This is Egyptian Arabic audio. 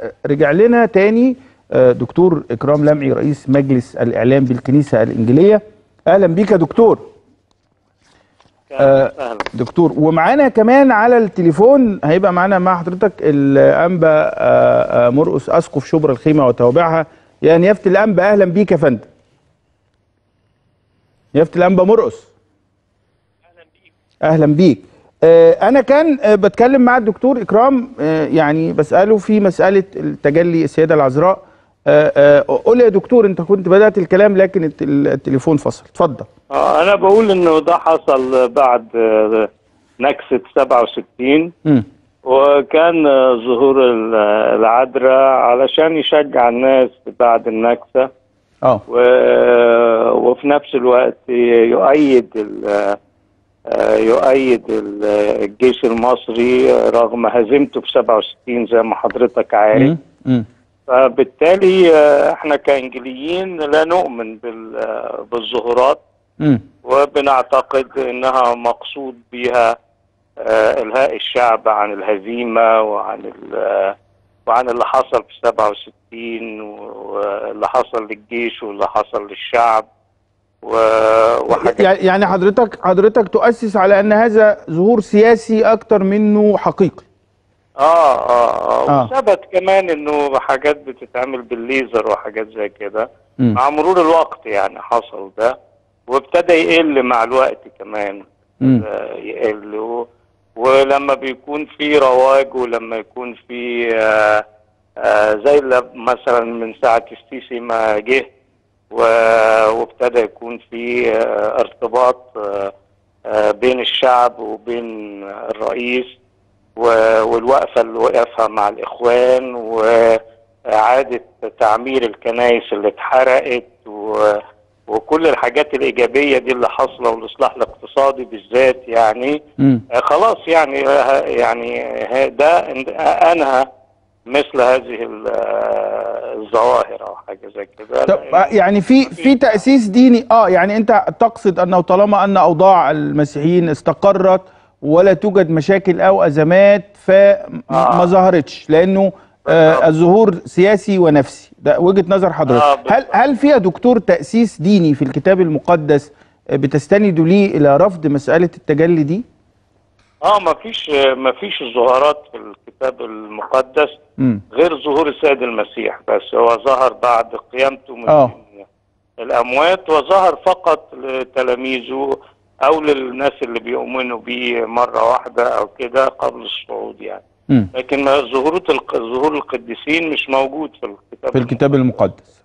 رجع لنا تاني آه، دكتور اكرام لمعي رئيس مجلس الاعلام بالكنيسه الانجيليه اهلا بيك يا دكتور آه، أهلا. دكتور ومعانا كمان على التليفون هيبقى معانا مع حضرتك الانبا آه، آه، مرقس اسقف شبرا الخيمه وتوابعها يا نيافه الانبا اهلا بيك يا فندم نيافه الانبا مرقس اهلا بيك آه، انا كان آه، بتكلم مع الدكتور اكرام آه، يعني بساله في مساله التجلي السيده العذراء آه، آه، قول لي يا دكتور انت كنت بدات الكلام لكن الت- التليفون فصل اتفضل آه، أنا بقول إنه ده حصل بعد آه، نكسة 67 مم. وكان آه، ظهور ال- العذراء علشان يشجع الناس بعد النكسة اه و- وفي نفس الوقت يؤيد ال- آه، يؤيد ال- الجيش المصري رغم هزيمته في 67 زي ما حضرتك عارف مم. مم. فبالتالي آه، احنا كانجليين لا نؤمن بال- آه، بالظهورات مم. وبنعتقد انها مقصود بها آه، الهاء الشعب عن الهزيمه وعن ال- آه، وعن اللي حصل في 67 واللي حصل للجيش واللي حصل للشعب و- وحاجات يعني يعني حضرتك حضرتك تؤسس على ان هذا ظهور سياسي اكتر منه حقيقي اه اه آه. اه وثبت كمان انه حاجات بتتعمل بالليزر وحاجات زي كده مم. مع مرور الوقت يعني حصل ده وابتدى يقل مع الوقت كمان مم. آه، يقل و- ولما بيكون في رواج ولما يكون في آه، آه، زي اللي مثلا من ساعة السيسي ما جه و- وابتدى يكون في آه، ارتباط آه، آه، بين الشعب وبين الرئيس و- والوقفة اللي وقفها مع الإخوان وإعادة تعمير الكنائس اللي اتحرقت و- وكل الحاجات الإيجابية دي اللي حاصلة والإصلاح الاقتصادي بالذات يعني مم. آه، خلاص يعني آه، يعني ه- ده أنهى مثل هذه ال- آه، الظواهر أو حاجة زي كده طب آه، يعني في في تاسيس ديني اه يعني انت تقصد انه طالما ان اوضاع المسيحيين استقرت ولا توجد مشاكل او ازمات فما آه. ظهرتش لانه آه الظهور سياسي ونفسي ده وجهه نظر آه، حضرتك بالظبط. هل هل في يا دكتور تاسيس ديني في الكتاب المقدس آه، بتستندوا ليه الى رفض مساله التجلي دي؟ اه ما فيش ما فيش ظهورات في الكتاب المقدس امم غير ظهور السيد المسيح بس هو ظهر بعد قيامته من آه. الأموات وظهر فقط لتلاميذه أو للناس اللي بيؤمنوا بيه مرة واحدة أو كده قبل الصعود يعني امم لكن ما ظهورات الق- ظهور القديسين مش موجود في الكتاب في الكتاب المقدس